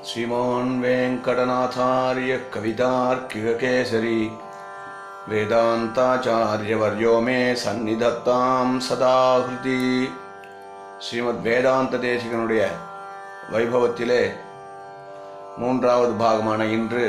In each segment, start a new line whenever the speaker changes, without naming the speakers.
श्रीमान् वेङ्कटनाथार्य कवितार्किककेसरी वेदान्ताचार्यवर्यो मे சந்நிதத்தாம் சதா ஹிருதி ஸ்ரீமத் வேதாந்த தேசிகனுடைய வைபவத்திலே மூன்றாவது பாகமான இன்று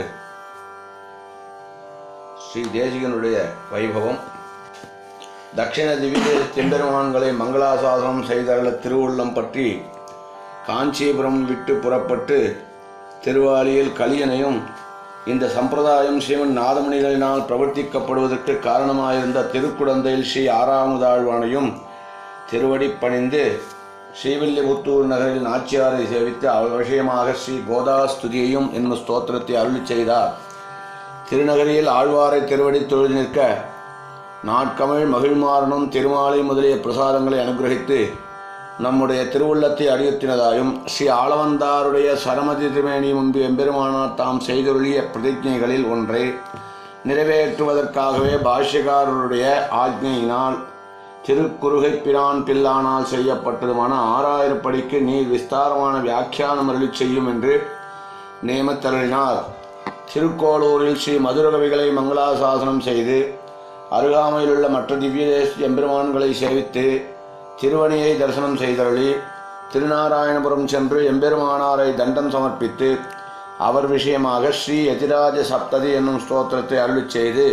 ஸ்ரீ தேசிகனுடைய வைபவம் தட்சிண திவ்ய தெம்பெருமான்களை மங்களாசாசனம் செய்தருள திருவுள்ளம் பற்றி காஞ்சிபுரம் விட்டு புறப்பட்டு திருவாலியில் கலியனையும் இந்த சம்பிரதாயம் ஸ்ரீமன் நாதமணிகளினால் பிரவர்த்திக்கப்படுவதற்கு காரணமாயிருந்த திருக்குடந்தையில் ஸ்ரீ ஆறாமுதாழ்வானையும் திருவடி பணிந்து ஸ்ரீவில்லிபுத்தூர் நகரில் நாச்சியாரை சேவித்து அவர் விஷயமாக ஸ்ரீ கோதாஸ்துதியையும் என்னும் ஸ்தோத்திரத்தை அருளி செய்தார் திருநகரியில் ஆழ்வாரை திருவடி தொழுது நிற்க நாட்கமிழ் மகிழ்மாறனும் திருமாலை முதலிய பிரசாதங்களை அனுகிரகித்து நம்முடைய திருவுள்ளத்தை அறிவுத்தினதாயும் ஸ்ரீ ஆளவந்தாருடைய சரமதி திருமேனி முன்பு எம்பெருமானார் தாம் செய்தொருளிய பிரதிஜைகளில் ஒன்றை நிறைவேற்றுவதற்காகவே பாஷ்யக்காரருடைய ஆக்ஞையினால் திருக்குறுகை பிரான் பில்லானால் செய்யப்பட்டதுமான ஆறாயிரப்படிக்கு நீர் விஸ்தாரமான வியாக்கியானம் அருளி செய்யும் என்று நியமத்தருளினார் திருக்கோளூரில் ஸ்ரீ மதுரகவிகளை மங்களாசாசனம் செய்து அருகாமையிலுள்ள மற்ற திவ்ய தேச எம்பெருமான்களை சேவித்து திருவணியை தரிசனம் செய்தருளி திருநாராயணபுரம் சென்று எம்பெருமானாரை தண்டம் சமர்ப்பித்து அவர் விஷயமாக ஸ்ரீ எதிராஜ சப்ததி என்னும் ஸ்தோத்திரத்தை அருளிச் செய்து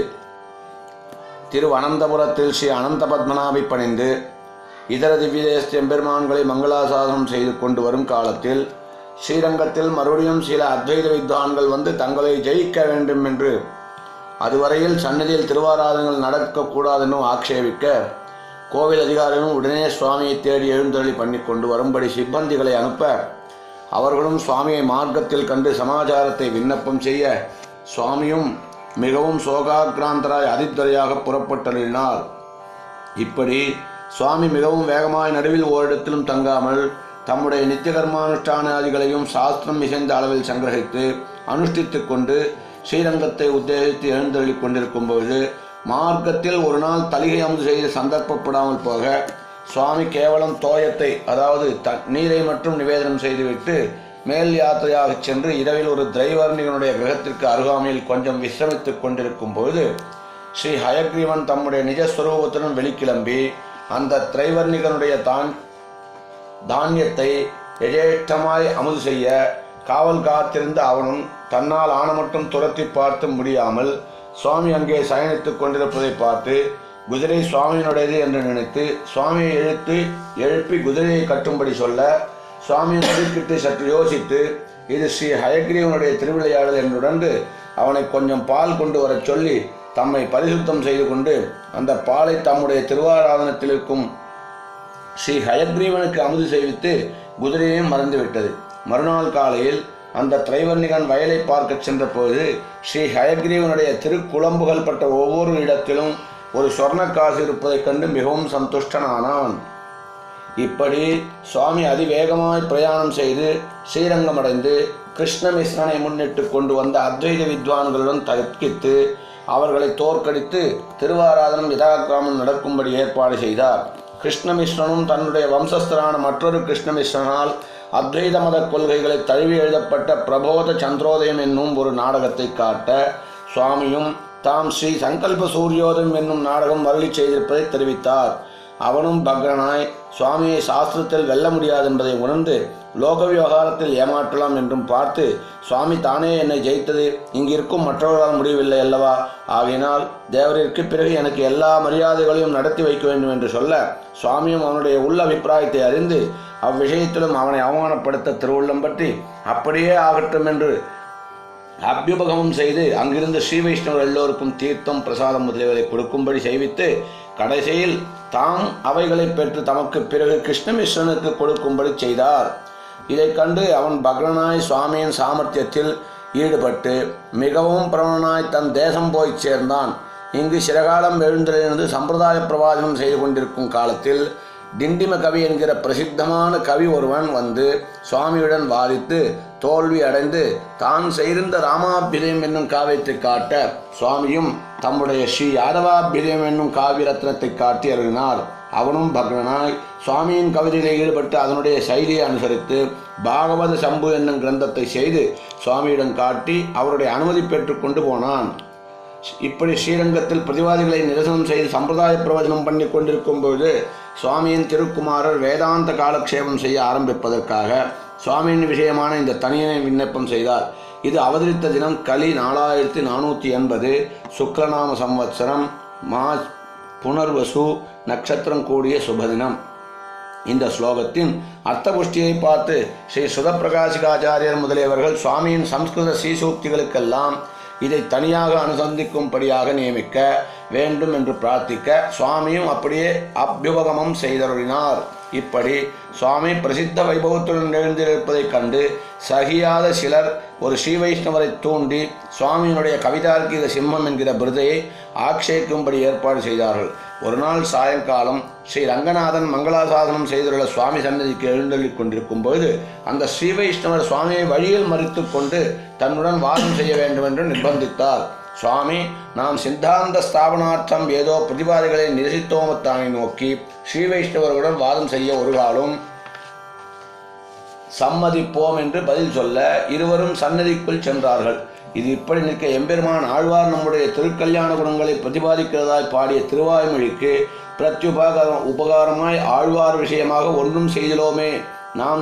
திரு அனந்தபுரத்தில் ஸ்ரீ அனந்த பத்மநாபை பணிந்து இதர திவ்யதேச எம்பெருமான்களை மங்களாசாசனம் செய்து கொண்டு வரும் காலத்தில் ஸ்ரீரங்கத்தில் மறுபடியும் சில அத்வைத வித்வான்கள் வந்து தங்களை ஜெயிக்க வேண்டும் என்று அதுவரையில் சன்னதியில் திருவாராதனங்கள் நடக்கக்கூடாதென்னும் ஆக்ஷேபிக்க கோவில் அதிகாரிகளும் உடனே சுவாமியை தேடி எழுந்தருளி பண்ணி கொண்டு வரும்படி சிப்பந்திகளை அனுப்ப அவர்களும் சுவாமியை மார்க்கத்தில் கண்டு சமாச்சாரத்தை விண்ணப்பம் செய்ய சுவாமியும் மிகவும் சோகாக்ராந்தராய் அதித்துறையாக புறப்பட்டருளினார் இப்படி சுவாமி மிகவும் வேகமாய் நடுவில் ஓரிடத்திலும் தங்காமல் தம்முடைய நித்திய கர்மானுஷ்டானாதிகளையும் சாஸ்திரம் மிகுந்த அளவில் சங்கிரகித்து அனுஷ்டித்துக் கொண்டு ஸ்ரீரங்கத்தை உத்தேசித்து எழுந்தருளி கொண்டிருக்கும் பொழுது மார்க்கத்தில் ஒரு நாள் தலிகை அமுது செய்து சந்தர்ப்பப்படாமல் போக சுவாமி கேவலம் தோயத்தை அதாவது த நீரை மட்டும் நிவேதனம் செய்துவிட்டு மேல் யாத்திரையாக சென்று இரவில் ஒரு திரைவர்ணிகனுடைய கிரகத்திற்கு அருகாமையில் கொஞ்சம் விசிரமித்துக் கொண்டிருக்கும் பொழுது ஸ்ரீ ஹயக்ரீவன் தம்முடைய நிஜஸ்வரூபத்துடன் வெளிக்கிளம்பி அந்த திரைவர்ணிகனுடைய தான் தானியத்தை எஜேஷ்டமாய் அமுது செய்ய காவல் காத்திருந்த அவனும் தன்னால் ஆன மட்டும் துரத்தி பார்த்து முடியாமல் சுவாமி அங்கே சயனித்துக் கொண்டிருப்பதை பார்த்து குதிரை சுவாமியினுடையது என்று நினைத்து சுவாமியை இழுத்து எழுப்பி குதிரையை கட்டும்படி சொல்ல சுவாமி நடுக்கிட்டு சற்று யோசித்து இது ஸ்ரீ ஹயக்ரீவனுடைய திருவிளையாடல் என்றுடன்று அவனை கொஞ்சம் பால் கொண்டு வரச் சொல்லி தம்மை பரிசுத்தம் செய்து கொண்டு அந்த பாலை தம்முடைய திருவாராதனத்தில் இருக்கும் ஸ்ரீ ஹயக்ரீவனுக்கு அமுது செய்வித்து குதிரையையும் மறந்துவிட்டது மறுநாள் காலையில் அந்த திரைவர்ணிகன் வயலை பார்க்க சென்றபோது ஸ்ரீ ஹயக்ரீவனுடைய திருக்குழம்புகள் பட்ட ஒவ்வொரு இடத்திலும் ஒரு சொர்ண காசு இருப்பதைக் கண்டு மிகவும் சந்துஷ்டனானான் இப்படி சுவாமி அதிவேகமாய் பிரயாணம் செய்து ஸ்ரீரங்கமடைந்து கிருஷ்ணமிஸ்ரனை முன்னிட்டு கொண்டு வந்த அத்வைத வித்வான்களுடன் தர்க்கித்து அவர்களை தோற்கடித்து திருவாராதனம் யதாக்கிராமம் நடக்கும்படி ஏற்பாடு செய்தார் கிருஷ்ணமிஸ்ரனும் தன்னுடைய வம்சஸ்தரான மற்றொரு கிருஷ்ணமிஸ்ரனால் அத்வைத மத கொள்கைகளை தழுவி எழுதப்பட்ட பிரபோத சந்திரோதயம் என்னும் ஒரு நாடகத்தை காட்ட சுவாமியும் தாம் ஸ்ரீ சங்கல்ப சூரியோதயம் என்னும் நாடகம் வருளி செய்திருப்பதை தெரிவித்தார் அவனும் பக்ரனாய் சுவாமியை சாஸ்திரத்தில் வெல்ல முடியாது என்பதை உணர்ந்து லோக விவகாரத்தில் ஏமாற்றலாம் என்றும் பார்த்து சுவாமி தானே என்னை ஜெயித்தது இங்கிருக்கும் மற்றவர்களால் முடியவில்லை அல்லவா ஆகையினால் தேவரிற்கு பிறகு எனக்கு எல்லா மரியாதைகளையும் நடத்தி வைக்க வேண்டும் என்று சொல்ல சுவாமியும் அவனுடைய உள்ள அபிப்பிராயத்தை அறிந்து அவ்விஷயத்திலும் அவனை அவமானப்படுத்த திருவுள்ளம் பற்றி அப்படியே ஆகட்டும் என்று அபியுபகமும் செய்து அங்கிருந்து ஸ்ரீ வைஷ்ணவர் எல்லோருக்கும் தீர்த்தம் பிரசாதம் முதலியவரை கொடுக்கும்படி செய்வித்து கடைசியில் தாம் அவைகளை பெற்று தமக்கு பிறகு கிருஷ்ணமிஸ்ரனுக்கு கொடுக்கும்படி செய்தார் இதைக் கண்டு அவன் பக்ரனாய் சுவாமியின் சாமர்த்தியத்தில் ஈடுபட்டு மிகவும் பிரபலனாய் தன் தேசம் போய் சேர்ந்தான் இங்கு சிறகாலம் எழுந்திருந்து சம்பிரதாய பிரவாதனம் செய்து கொண்டிருக்கும் காலத்தில் டிண்டிம கவி என்கிற பிரசித்தமான கவி ஒருவன் வந்து சுவாமியுடன் வாதித்து தோல்வி அடைந்து தான் செய்திருந்த ராமாபிதயம் என்னும் காவியத்தை காட்ட சுவாமியும் தம்முடைய ஸ்ரீ யாதவாபிதயம் என்னும் காவிய ரத்னத்தை காட்டி அருளினார் அவனும் பக்தனாய் சுவாமியின் கவிதையில் ஈடுபட்டு அதனுடைய சைலியை அனுசரித்து பாகவத சம்பு என்னும் கிரந்தத்தை செய்து சுவாமியிடம் காட்டி அவருடைய அனுமதி பெற்றுக் கொண்டு போனான் இப்படி ஸ்ரீரங்கத்தில் பிரதிவாதிகளை நிரசனம் செய்து சம்பிரதாய பிரவச்சனம் பண்ணி கொண்டிருக்கும் பொழுது சுவாமியின் திருக்குமாரர் வேதாந்த காலக்ஷேபம் செய்ய ஆரம்பிப்பதற்காக சுவாமியின் விஷயமான இந்த தனியனை விண்ணப்பம் செய்தார் இது அவதரித்த தினம் கலி நாலாயிரத்தி நானூற்றி எண்பது சுக்லநாம சம்வத்சரம் மா புனர்வசு நட்சத்திரம் கூடிய சுபதினம் இந்த ஸ்லோகத்தின் அர்த்தபுஷ்டியை பார்த்து ஸ்ரீ சுதப்பிரகாசிகாச்சாரியர் முதலியவர்கள் சுவாமியின் சம்ஸ்கிருத சீசூக்திகளுக்கெல்லாம் இதை தனியாக அனுசந்திக்கும்படியாக நியமிக்க வேண்டும் என்று பிரார்த்திக்க சுவாமியும் அப்படியே அபியுபகமம் செய்தருளினார் இப்படி சுவாமி பிரசித்த வைபவத்துடன் எழுந்திருப்பதைக் கண்டு சகியாத சிலர் ஒரு ஸ்ரீ வைஷ்ணவரை தூண்டி சுவாமியினுடைய கவிதார்க்கிக சிம்மம் என்கிற விருதையை ஆக்ஷேபிக்கும்படி ஏற்பாடு செய்தார்கள் ஒரு நாள் சாயங்காலம் ஸ்ரீ ரங்கநாதன் மங்களாசாசனம் செய்துள்ள சுவாமி சன்னதிக்கு எழுந்தள்ளிக் கொண்டிருக்கும் பொழுது அந்த ஸ்ரீ வைஷ்ணவர் சுவாமியை வழியில் மறித்து கொண்டு தன்னுடன் வாதம் செய்ய வேண்டும் என்று நிர்பந்தித்தார் சுவாமி நாம் சித்தாந்த ஸ்தாபனார்த்தம் ஏதோ பிரதிபாதிகளை நிரசித்தோமத்தானை நோக்கி ஸ்ரீ வைஷ்ணவர்களுடன் வாதம் செய்ய ஒரு காலம் சம்மதிப்போம் என்று பதில் சொல்ல இருவரும் சன்னதிக்குள் சென்றார்கள் இது இப்படி நிற்க எம்பெருமான் ஆழ்வார் நம்முடைய திருக்கல்யாண குணங்களை பிரதிபாதிக்கிறதாய் பாடிய திருவாய்மொழிக்கு பிரத்யுபகார உபகாரமாய் ஆழ்வார் விஷயமாக ஒன்றும் செய்தலோமே நாம்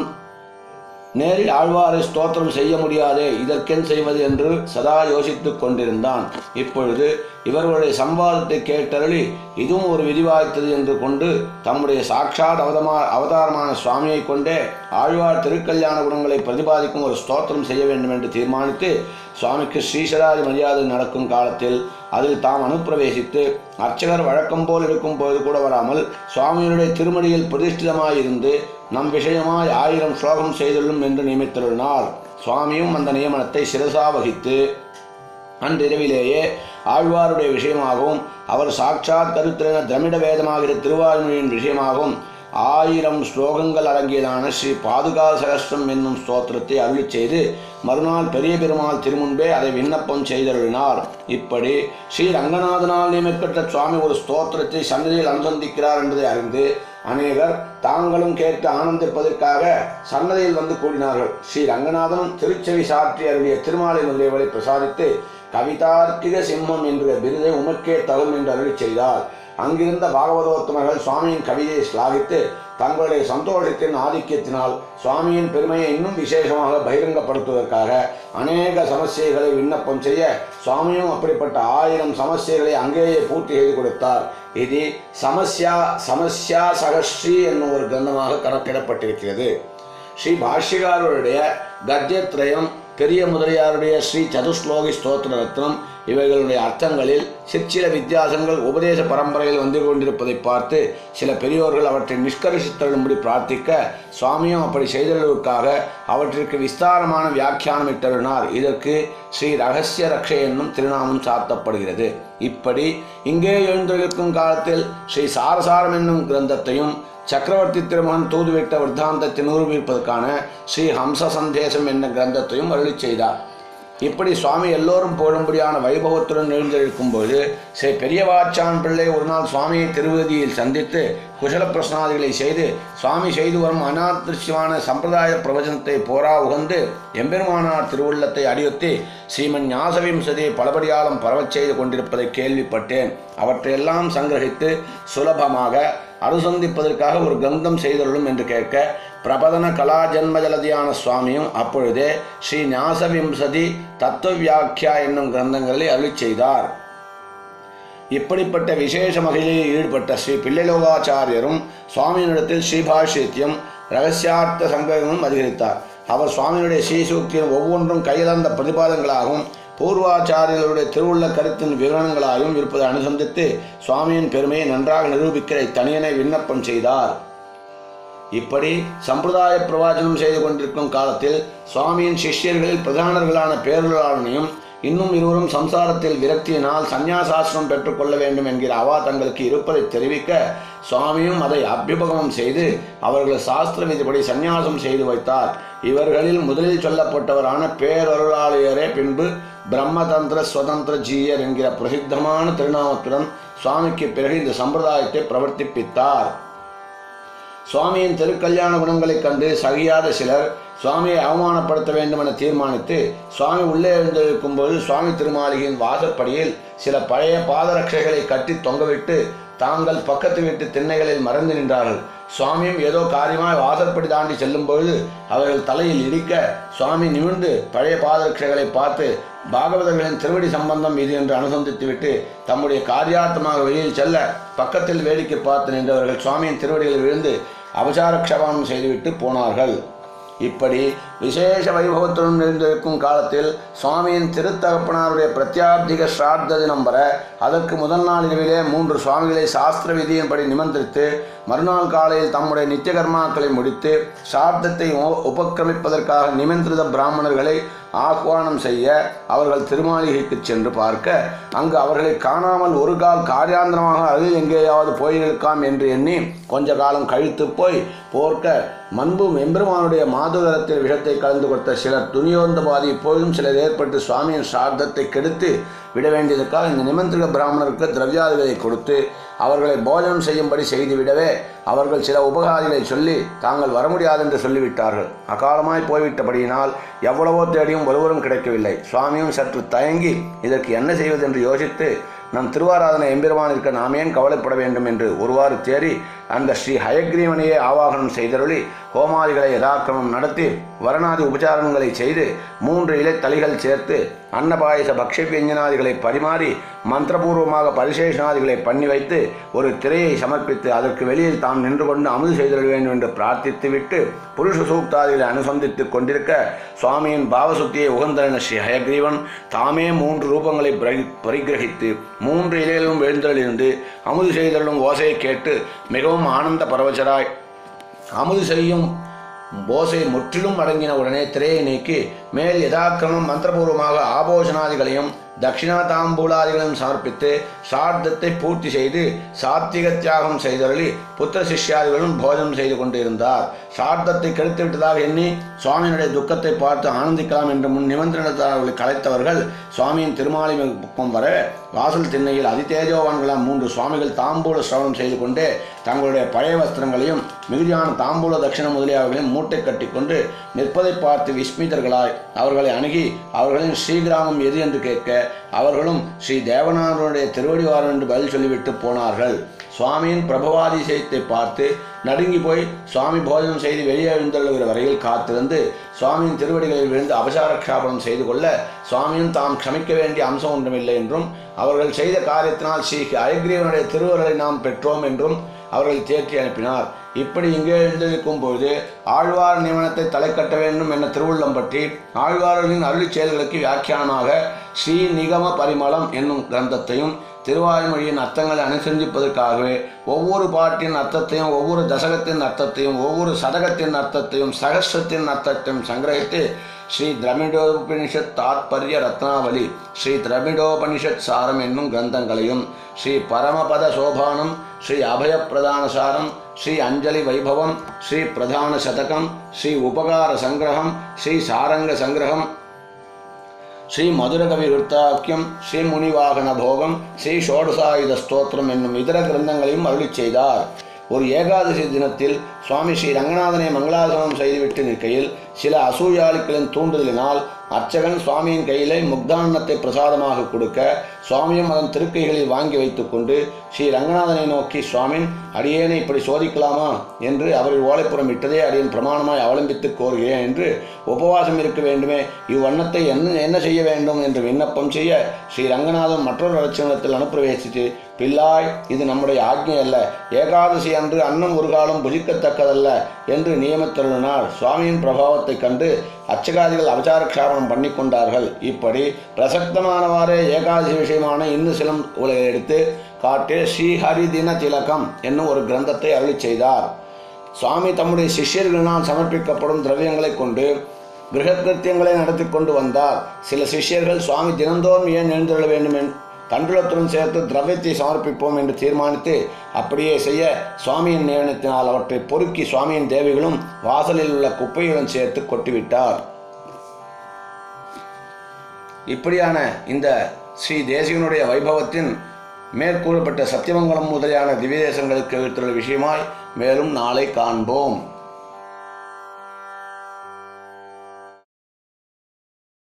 நேரில் ஆழ்வாரை ஸ்தோத்திரம் செய்ய முடியாதே இதற்கென் செய்வது என்று சதா யோசித்துக் கொண்டிருந்தான் இப்பொழுது இவர்களுடைய சம்வாதத்தை கேட்டருளி இதுவும் ஒரு விதிவாய்த்தது என்று கொண்டு தம்முடைய சாட்சாத் அவதமா அவதாரமான சுவாமியை கொண்டே ஆழ்வார் திருக்கல்யாண குணங்களை பிரதிபாதிக்கும் ஒரு ஸ்தோத்திரம் செய்ய வேண்டும் என்று தீர்மானித்து சுவாமிக்கு ஸ்ரீசராதி மரியாதை நடக்கும் காலத்தில் அதில் தாம் அனுப்பிரவேசித்து அர்ச்சகர் வழக்கம் போல் இருக்கும் போது கூட வராமல் சுவாமியினுடைய திருமடியில் பிரதிஷ்டிதமாயிருந்து நம் விஷயமாய் ஆயிரம் ஸ்லோகம் செய்துள்ளும் என்று நியமித்துள்ளார் சுவாமியும் அந்த நியமனத்தை சிரசா வகித்து அன்றிரவிலேயே ஆழ்வாருடைய விஷயமாகவும் அவர் சாட்சாத் கருத்திரன திரமிட வேதமாகிற திருவாய்மொழியின் விஷயமாகவும் ஆயிரம் ஸ்லோகங்கள் அடங்கியதான ஸ்ரீ பாதுகா சகஸ்ரம் என்னும் ஸ்தோத்திரத்தை அருளிச் செய்து மறுநாள் பெரிய பெருமாள் திருமுன்பே அதை விண்ணப்பம் செய்தருளினார் இப்படி ஸ்ரீ ரங்கநாதனால் நியமிக்கப்பட்ட சுவாமி ஒரு ஸ்தோத்திரத்தை சன்னதியில் அனுசந்திக்கிறார் என்பதை அறிந்து அநேகர் தாங்களும் கேட்டு ஆனந்திப்பதற்காக சன்னதியில் வந்து கூடினார்கள் ஸ்ரீ ரங்கநாதனும் திருச்செவி சாற்றி அருளிய திருமாலை முதலியவரை பிரசாதித்து கவிதார்க்கிக சிம்மம் என்ற விருதை உமக்கே தகும் என்று அருளிச் செய்தார் அங்கிருந்த பாகவதோத்தமர்கள் சுவாமியின் கவிதையை ஸ்லாகித்து தங்களுடைய சந்தோஷத்தின் ஆதிக்கத்தினால் சுவாமியின் பெருமையை இன்னும் விசேஷமாக பகிரங்கப்படுத்துவதற்காக அநேக சமஸ்யைகளை விண்ணப்பம் செய்ய சுவாமியும் அப்படிப்பட்ட ஆயிரம் சமஸ்யைகளை அங்கேயே பூர்த்தி செய்து கொடுத்தார் இது சமஸ்யா சமஸ்யா சகஸ்ரீ என்னும் ஒரு கிரந்தமாக கணக்கிடப்பட்டிருக்கிறது ஸ்ரீ பாஷ்யகாரருடைய கத்தியத்ரயம் பெரிய முதலியாருடைய ஸ்ரீ சதுஸ்லோகி ஸ்தோத்திர ரத்னம் இவைகளுடைய அர்த்தங்களில் சிற்சில வித்தியாசங்கள் உபதேச பரம்பரையில் வந்து கொண்டிருப்பதை பார்த்து சில பெரியோர்கள் அவற்றை நிஷ்கரிசித்தரும்படி பிரார்த்திக்க சுவாமியும் அப்படி செய்தலுக்காக அவற்றிற்கு விஸ்தாரமான வியாக்கியானம் இட்டருனார் இதற்கு ஸ்ரீ ரகசிய ரக்ஷை என்னும் திருநாமம் சாத்தப்படுகிறது இப்படி இங்கே எழுந்தொழிக்கும் காலத்தில் ஸ்ரீ சாரசாரம் என்னும் கிரந்தத்தையும் சக்கரவர்த்தி திருமகன் தூதுவிட்ட விருத்தாந்தத்தை நிரூபிப்பதற்கான ஸ்ரீ ஹம்ச சந்தேசம் என்ற கிரந்தத்தையும் அருளிச் செய்தார் இப்படி சுவாமி எல்லோரும் போடும்படியான வைபவத்துடன் எழுந்திருக்கும்போது ஸ்ரீ பெரியவாச்சான் பிள்ளை ஒரு நாள் சுவாமியை திருவதியில் சந்தித்து குசல பிரசனாதிகளை செய்து சுவாமி செய்து வரும் அனாதிருஷ்யமான சம்பிரதாய பிரவச்சனத்தை போரா உகந்து எம்பெருமானார் திருவுள்ளத்தை அடியொத்தி ஸ்ரீமன் ஞாசவிம்சதியை பலபடியாலும் பரவச் செய்து கொண்டிருப்பதை கேள்விப்பட்டேன் அவற்றையெல்லாம் சங்கிரகித்து சுலபமாக அனுசந்திப்பதற்காக ஒரு கந்தம் செய்தருளும் என்று கேட்க பிரபதன கலா ஜன்மஜலதியான சுவாமியும் அப்பொழுதே ஸ்ரீ ஞாசவிம்சதி தத்துவ வியாக்கியா என்னும் கிரந்தங்களை அருளிச் செய்தார் இப்படிப்பட்ட விசேஷ மகிழில் ஈடுபட்ட ஸ்ரீ பிள்ளைலோகாச்சாரியரும் சுவாமியினிடத்தில் ஸ்ரீபாஷ்யத்தியம் ரகசியார்த்த சங்கமும் அதிகரித்தார் அவர் சுவாமியுடைய ஸ்ரீசூக்தியின் ஒவ்வொன்றும் கையிலந்த பிரதிபாதங்களாகவும் பூர்வாச்சாரியர்களுடைய திருவுள்ள கருத்தின் விவரணங்களாகவும் இருப்பதை அனுசந்தித்து சுவாமியின் பெருமையை நன்றாக நிரூபிக்கிற இத்தனியனை விண்ணப்பம் செய்தார் இப்படி சம்பிரதாய பிரவாச்சனம் செய்து கொண்டிருக்கும் காலத்தில் சுவாமியின் சிஷ்யர்களில் பிரதானர்களான பேரலாளனையும் இன்னும் இருவரும் சம்சாரத்தில் விரக்தியினால் சந்நியாசாசிரம் பெற்றுக்கொள்ள வேண்டும் என்கிற அவா தங்களுக்கு இருப்பதை தெரிவிக்க சுவாமியும் அதை அபியுபகமம் செய்து அவர்கள் சாஸ்திர விதிப்படி சந்நியாசம் செய்து வைத்தார் இவர்களில் முதலில் சொல்லப்பட்டவரான பேரருளாளியரே பின்பு பிரம்மதந்திர சுதந்திர ஜீயர் என்கிற பிரசித்தமான திருநாமத்துடன் சுவாமிக்கு பிறகு இந்த சம்பிரதாயத்தை பிரவர்த்திப்பித்தார் சுவாமியின் திருக்கல்யாண குணங்களைக் கண்டு சகியாத சிலர் சுவாமியை அவமானப்படுத்த வேண்டும் என தீர்மானித்து சுவாமி உள்ளே எழுந்திருக்கும் போது சுவாமி திருமாளிகையின் வாசற்படியில் சில பழைய பாதரட்சைகளை கட்டி தொங்கவிட்டு தாங்கள் பக்கத்து வீட்டு திண்ணைகளில் மறந்து நின்றார்கள் சுவாமியும் ஏதோ காரியமாய் வாசற்படி தாண்டி செல்லும் பொழுது அவர்கள் தலையில் இடிக்க சுவாமி நிமிர்ந்து பழைய பாதரட்சைகளை பார்த்து பாகவதர்களின் திருவடி சம்பந்தம் இது என்று அனுசந்தித்துவிட்டு தம்முடைய காரியார்த்தமாக வெளியில் செல்ல பக்கத்தில் வேடிக்கை பார்த்து நின்றவர்கள் சுவாமியின் திருவடிகளில் விழுந்து அபசாரக்ஷபானம் செய்துவிட்டு போனார்கள் இப்படி விசேஷ வைபவத்துடன் நிறைந்திருக்கும் காலத்தில் சுவாமியின் திருத்தகப்பனாருடைய பிரத்யாப்திக ஸ்ரார்த்த தினம் வர அதற்கு முதல் நாள் இரவிலே மூன்று சுவாமிகளை சாஸ்திர விதியின்படி நிமந்திரித்து மறுநாள் காலையில் தம்முடைய நித்திய கர்மாக்களை முடித்து சார்த்தத்தை உ- உபக்கிரமிப்பதற்காக நிமந்திரித பிராமணர்களை ஆஹ்வானம் செய்ய அவர்கள் திருமாளிகைக்கு சென்று பார்க்க அங்கு அவர்களை காணாமல் ஒரு கால் காரியாந்திரமாக அருகில் எங்கேயாவது போயிருக்காம் என்று எண்ணி கொஞ்ச காலம் கழித்து போய் போர்க்க மண்பும் எம்பெருமானுடைய மாதுகரத்தில் விஷத்தை கலந்து கொடுத்த சிலர் துணியோந்தபாதி இப்பொழுதும் சிலர் ஏற்பட்டு சுவாமியின் சார்த்தத்தை கெடுத்து விட வேண்டியதற்காக இந்த நிமந்திரிக பிராமணருக்கு திரவியாதிகளை கொடுத்து அவர்களை போஜனம் செய்யும்படி செய்துவிடவே அவர்கள் சில உபகாரிகளை சொல்லி தாங்கள் வர முடியாது என்று சொல்லிவிட்டார்கள் அகாலமாய் போய்விட்டபடியினால் எவ்வளவோ தேடியும் ஒருவரும் கிடைக்கவில்லை சுவாமியும் சற்று தயங்கி இதற்கு என்ன செய்வது என்று யோசித்து நம் திருவாராதன எம்பெருமானிற்கு நாம் ஏன் கவலைப்பட வேண்டும் என்று ஒருவாறு தேறி அந்த ஸ்ரீ ஹயக்ரீவனையே ஆவாகனம் செய்தருளி ஹோமாதிகளை யதாக்கிரமம் நடத்தி வரணாதி உபச்சாரங்களை செய்து மூன்று இலைத்தளிகள் சேர்த்து அன்னபாயச பக்ஷ வியஞ்சனாதிகளை பரிமாறி மந்திரபூர்வமாக பரிசேஷனாதிகளை பண்ணி வைத்து ஒரு திரையை சமர்ப்பித்து அதற்கு வெளியில் தாம் நின்று கொண்டு அமுது செய்திட வேண்டும் என்று பிரார்த்தித்து விட்டு புருஷ சூக்தாதிகளை அனுசந்தித்துக் கொண்டிருக்க சுவாமியின் பாவசுத்தியை உகந்தன ஸ்ரீ ஹயக்ரீவன் தாமே மூன்று ரூபங்களை பரி- பரிகிரகித்து மூன்று இலைகளிலும் எழுந்தருளிருந்து அமுது செய்தருளும் ஓசையை கேட்டு மிகவும் ஆனந்த பரவசராய் அமுது செய்யும் போசை முற்றிலும் அடங்கின உடனே திரையை நீக்கி மேல் யதாக்கிரமம் மந்திரபூர்வமாக ஆபோஷனாதிகளையும் தட்சிணா தாம்பூலாதிகளையும் சமர்ப்பித்து சார்த்தத்தை பூர்த்தி செய்து சாத்விக தியாகம் செய்தருளி புத்திர சிஷ்யாதிகளும் போஜனம் செய்து கொண்டிருந்தார் சார்த்தத்தை கெடுத்து விட்டதாக எண்ணி சுவாமியினுடைய துக்கத்தை பார்த்து ஆனந்திக்கலாம் என்று முன் நிமந்திரணத்தார்களை கலைத்தவர்கள் சுவாமியின் திருமாலை பக்கம் வர வாசல் திண்ணையில் அதிதேஜோவான்களாம் மூன்று சுவாமிகள் தாம்பூல சிரவணம் செய்து கொண்டே தங்களுடைய பழைய வஸ்திரங்களையும் மிகுதியான தாம்பூல தட்சிணம் முதலியவர்களையும் மூட்டை கட்டிக்கொண்டு நிற்பதை பார்த்து விஸ்மிதர்களாய் அவர்களை அணுகி அவர்களின் ஸ்ரீகிராமம் எது என்று கேட்க அவர்களும் ஸ்ரீ தேவநாதனுடைய திருவடிவாரம் என்று பதில் சொல்லிவிட்டு போனார்கள் சுவாமியின் பிரபவாதிசயத்தை பார்த்து நடுங்கி போய் சுவாமி போஜனம் செய்து வெளியே எழுந்தள்ளுகிற வரையில் காத்திருந்து சுவாமியின் திருவடிகளில் விழுந்து அபசாரக்ஷாபனம் செய்து கொள்ள சுவாமியும் தாம் க்ஷமிக்க வேண்டிய அம்சம் ஒன்றுமில்லை என்றும் அவர்கள் செய்த காரியத்தினால் ஸ்ரீ அயக்ரீவனுடைய திருவருளை நாம் பெற்றோம் என்றும் அவர்களை தேற்றி அனுப்பினார் இப்படி இங்கே எழுந்திருக்கும் பொழுது ஆழ்வார் நியமனத்தை தலை கட்ட வேண்டும் என்ற திருவுள்ளம் பற்றி ஆழ்வார்களின் அருளிச் செயல்களுக்கு வியாக்கியானமாக ஸ்ரீ நிகம பரிமளம் என்னும் கிரந்தத்தையும் திருவாய்மொழியின் அர்த்தங்களை அனுசரிப்பதற்காகவே ஒவ்வொரு பாட்டின் அர்த்தத்தையும் ஒவ்வொரு தசகத்தின் அர்த்தத்தையும் ஒவ்வொரு சதகத்தின் அர்த்தத்தையும் சகஸ்ரத்தின் அர்த்தத்தையும் சங்கிரகித்து ஸ்ரீ திரமிடோபனிஷத் தாத்பரிய ரத்னாவளி ஸ்ரீ திரமிடோபனிஷத் சாரம் என்னும் கிரந்தங்களையும் ஸ்ரீ பரமபத சோபானம் ஸ்ரீ அபய பிரதான சாரம் ஸ்ரீ அஞ்சலி வைபவம் ஸ்ரீ பிரதான சதகம் ஸ்ரீ உபகார சங்கிரகம் ஸ்ரீ சாரங்க சங்கிரகம் ஸ்ரீ மதுரகவி விருத்தாக்கியம் ஸ்ரீ முனிவாகன போகம் ஸ்ரீ ஷோடசாயுத ஸ்தோத்திரம் என்னும் இதர கிரந்தங்களையும் அருளிச் செய்தார் ஒரு ஏகாதசி தினத்தில் சுவாமி ஸ்ரீ ரங்கநாதனை மங்களாசனம் செய்துவிட்டு நிற்கையில் சில அசூயாளுக்களின் தூண்டுதலினால் அர்ச்சகன் சுவாமியின் கையிலே முக்தான்னத்தை பிரசாதமாக கொடுக்க சுவாமியும் அதன் திருக்கைகளில் வாங்கி வைத்துக்கொண்டு ஸ்ரீ ரங்கநாதனை நோக்கி சுவாமின் அடியேனை இப்படி சோதிக்கலாமா என்று அவரின் ஓலைப்புறம் இட்டதே அடியேன் பிரமாணமாய் அவலம்பித்து கோருகிறேன் என்று உபவாசம் இருக்க வேண்டுமே இவ்வண்ணத்தை என்ன என்ன செய்ய வேண்டும் என்று விண்ணப்பம் செய்ய ஸ்ரீ ரங்கநாதன் மற்றொரு அர்ச்சனத்தில் அனுப்பிரவேசித்து பிள்ளாய் இது நம்முடைய ஆக்ஞை அல்ல ஏகாதசி அன்று அன்னம் ஒரு காலம் புசிக்கத்தக்கதல்ல என்று நியமித்தருளினார் சுவாமியின் பிரபாவத்தைக் கண்டு அர்ச்சகாதிகள் அபச்சாரக்ஷாபனம் பண்ணி கொண்டார்கள் இப்படி பிரசக்தமானவாறே ஏகாதசி விஷயமான இன்னும் சிலம் உலகை எடுத்து காட்டி ஸ்ரீஹரி தின திலகம் என்னும் ஒரு கிரந்தத்தை அருளிச் செய்தார் சுவாமி தம்முடைய சிஷ்யர்களினால் சமர்ப்பிக்கப்படும் திரவியங்களை கொண்டு கிரகக்கிருத்தியங்களை நடத்தி கொண்டு வந்தார் சில சிஷ்யர்கள் சுவாமி தினந்தோறும் ஏன் எழுந்துள்ள வேண்டும் என் தண்டுலத்துடன் சேர்த்து திரவியத்தை சமர்ப்பிப்போம் என்று தீர்மானித்து அப்படியே செய்ய சுவாமியின் நியமனத்தினால் அவற்றை பொறுக்கி சுவாமியின் தேவிகளும் வாசலில் உள்ள குப்பையுடன் சேர்த்து கொட்டிவிட்டார் இப்படியான இந்த ஸ்ரீ தேசிகனுடைய வைபவத்தின் மேற்கூறப்பட்ட சத்தியமங்கலம் முதலியான திவ்ய தேசங்களுக்கு எழுத்துள்ள விஷயமாய் மேலும் நாளை காண்போம்